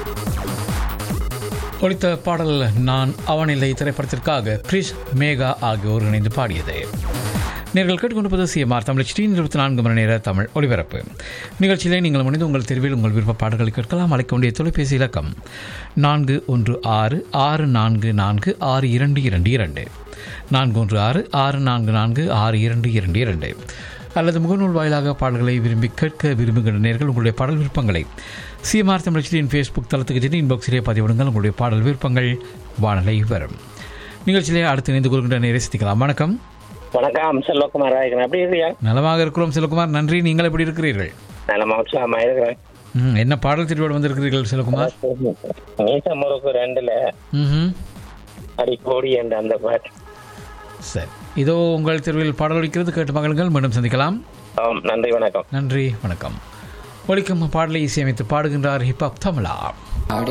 ஒழித்த பாடல் நான் அவனில்லை திரைப்படத்திற்காக கிறிஸ் மேகா ஆகியோர் இணைந்து பாடியது நீங்கள் கேட்டுக்கொண்டிருப்பது சிஎம்ஆர் தமிழ் டி இருபத்தி நான்கு மணி நேர தமிழ் ஒலிபரப்பு நிகழ்ச்சியிலே நீங்கள் முனைந்து உங்கள் தெருவில் உங்கள் விருப்ப பாடல்களை கேட்கலாம் அழைக்க வேண்டிய தொலைபேசி இலக்கம் நான்கு ஒன்று ஆறு ஆறு நான்கு நான்கு ஆறு இரண்டு இரண்டு இரண்டு நான்கு ஒன்று ஆறு ஆறு நான்கு நான்கு ஆறு இரண்டு இரண்டு இரண்டு அல்லது முகநூல் வாயிலாக பாடல்களை விரும்பி கேட்க விரும்புகின்ற நேர்கள் உங்களுடைய பாடல் விருப்பங்களை சிஎம்ஆர் தமிழ்ச்சியின் ஃபேஸ்புக் தளத்துக்கு சென்று இன்பாக்ஸிலே பதிவிடுங்கள் உங்களுடைய பாடல் விருப்பங்கள் வானலை வரும் நிகழ்ச்சியிலே அடுத்து இணைந்து கொள்கின்ற நேரை சித்திக்கலாம் வணக்கம் வணக்கம் செல்வகுமார் ராயகன் எப்படி இருக்கியா நலமாக இருக்கிறோம் சிவகுமார் நன்றி நீங்கள் எப்படி இருக்கிறீர்கள் நல்ல உற்சாகமா இருக்கிறேன் ம், என்ன பாடல் திருவிழா வந்திருக்கிறீர்கள் சிவகுமார் மீச முறுக்கு ரெண்டுல ம் அடி கோடி என்ற அந்த பாட்டு சரி இதோ உங்கள் தெருவில் பாடல் ஒலிக்கிறது கேட்டு மகளுங்கள் மீண்டும் சந்திக்கலாம் ஆம் நன்றி வணக்கம் நன்றி வணக்கம் ஒலிக்கும் பாடலை இசையமைத்து பாடுகின்றார் ஹிப்ஹாப் தமிழா ஆடி